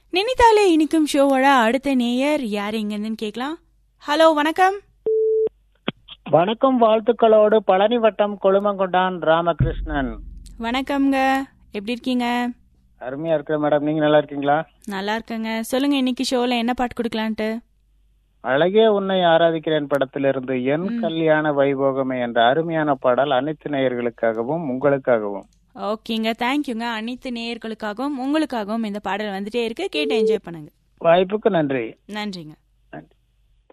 நினைத்தாலே இனிக்கும் ஷோவோட அடுத்த நேயர் யார் எங்கன்னு கேட்கலாம் ஹலோ வணக்கம் வணக்கம் வாழ்த்துக்களோடு பழனி வட்டம் கொழுமங்கொண்டான் ராமகிருஷ்ணன் வணக்கம்ங்க எப்படி இருக்கீங்க அருமையா இருக்கிற மேடம் நீங்க நல்லா இருக்கீங்களா நல்லா இருக்கேங்க சொல்லுங்க இன்னைக்கு ஷோல என்ன பாட்டு கொடுக்கலான்ட்டு அழகே உன்னை ஆராதிக்கிறேன் படத்திலிருந்து என் கல்யாண வைபோகமே என்ற அருமையான பாடல் அனைத்து நேயர்களுக்காகவும் உங்களுக்காகவும் ஓகேங்க தேங்க்யூங்க அனைத்து நேயர்களுக்காகவும் உங்களுக்காகவும் இந்த பாடல் வந்துட்டே இருக்கு கேட்டு என்ஜாய் பண்ணுங்க வாய்ப்புக்கு நன்றி நன்றிங்க